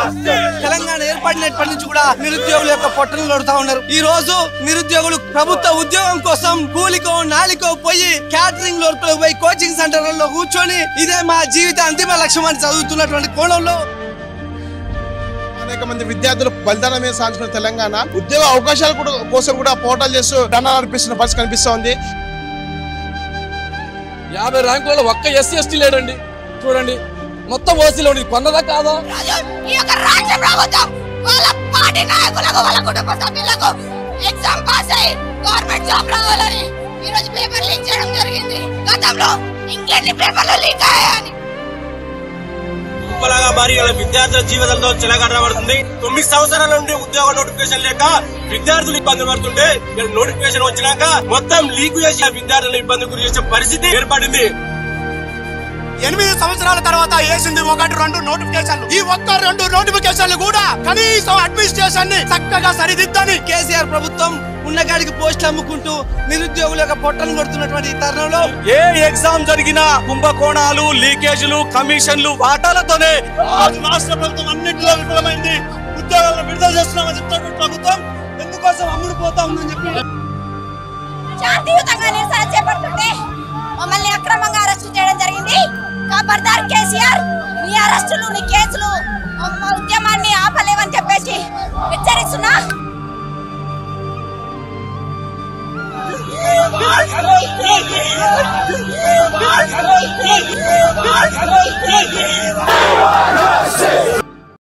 తెలంగాణ ఏర్పడినప్పటి నుంచి కూడా నిరుద్యోగుల యొక్క పొట్టను కొడుతా ఉన్నారు ఈ రోజు నిరుద్యోగులు ప్రభుత్వ ఉద్యోగం కోసం కూలికో నాలికో పోయి క్యాటరింగ్ వర్క్లో పోయి కోచింగ్ సెంటర్లలో కూర్చొని ఇదే మా జీవిత అంతిమ లక్ష్యం అని చదువుతున్నటువంటి కోణంలో అనేక మంది విద్యార్థులు బలిదానం మీద సాధించిన తెలంగాణ ఉద్యోగ అవకాశాల కూడా కోసం కూడా పోరాటాలు చేస్తూ ధనాలు అర్పిస్తున్న పరిస్థితి కనిపిస్తోంది యాభై ర్యాంకులలో ఒక్క ఎస్సీ ఎస్టీ లేడండి చూడండి మొత్తం ఓసీలో ఉంది కొన్నదా కాదా రాజు ఈ యొక్క రాష్ట్ర ప్రభుత్వం వాళ్ళ పార్టీ నాయకులకు వాళ్ళ కుటుంబ సభ్యులకు ఎగ్జామ్ పాస్ అయ్యి గవర్నమెంట్ జాబ్ రావాలని ఈ రోజు పేపర్ లీక్ చేయడం జరిగింది గతంలో ఇంకెన్ని పేపర్లు లీక్ అయ్యాయని కుప్పలాగా భారీ గల విద్యార్థుల జీవితంలో చెలగాటబడుతుంది తొమ్మిది సంవత్సరాల నుండి ఉద్యోగ నోటిఫికేషన్ లేక విద్యార్థులు ఇబ్బంది పడుతుంటే ఇక్కడ నోటిఫికేషన్ వచ్చినాక మొత్తం లీక్ చేసి ఆ విద్యార్థులను ఇబ్బంది గురి చేసే పరిస్థితి ఏర్పడింది ఎనిమిది సంవత్సరాల తర్వాత వేసింది ఒకటి రెండు నోటిఫికేషన్లు ఈ ఒక్క రెండు నోటిఫికేషన్లు కూడా కనీసం అడ్మినిస్ట్రేషన్ ని చక్కగా సరిదిద్దని కేసీఆర్ ప్రభుత్వం ఉన్నగాడికి పోస్టులు అమ్ముకుంటూ నిరుద్యోగుల యొక్క పొట్టను కొడుతున్నటువంటి ఈ తరుణంలో ఏ ఎగ్జామ్ జరిగినా కుంభకోణాలు లీకేజీలు కమిషన్లు వాటాలతోనే రాజు రాష్ట్ర ప్రభుత్వం అన్నింటిలో విఫలమైంది ఉద్యోగాలను విడుదల చేస్తున్నామని చెప్తున్నటువంటి ప్రభుత్వం ఎందుకోసం అమ్ముడు పోతా ఉందని చెప్పి శాంతియుతంగా నిరసన చేపడుతుంటే మమ్మల్ని అక్రమంగా అరెస్టు చేయడం జరిగింది ఖబర్దార్ కేసీఆర్ నీ అరెస్టులు నీ కేసులు మా ఉద్యమాన్ని ఆపలేవని చెప్పేసి హెచ్చరిస్తున్నా Hey!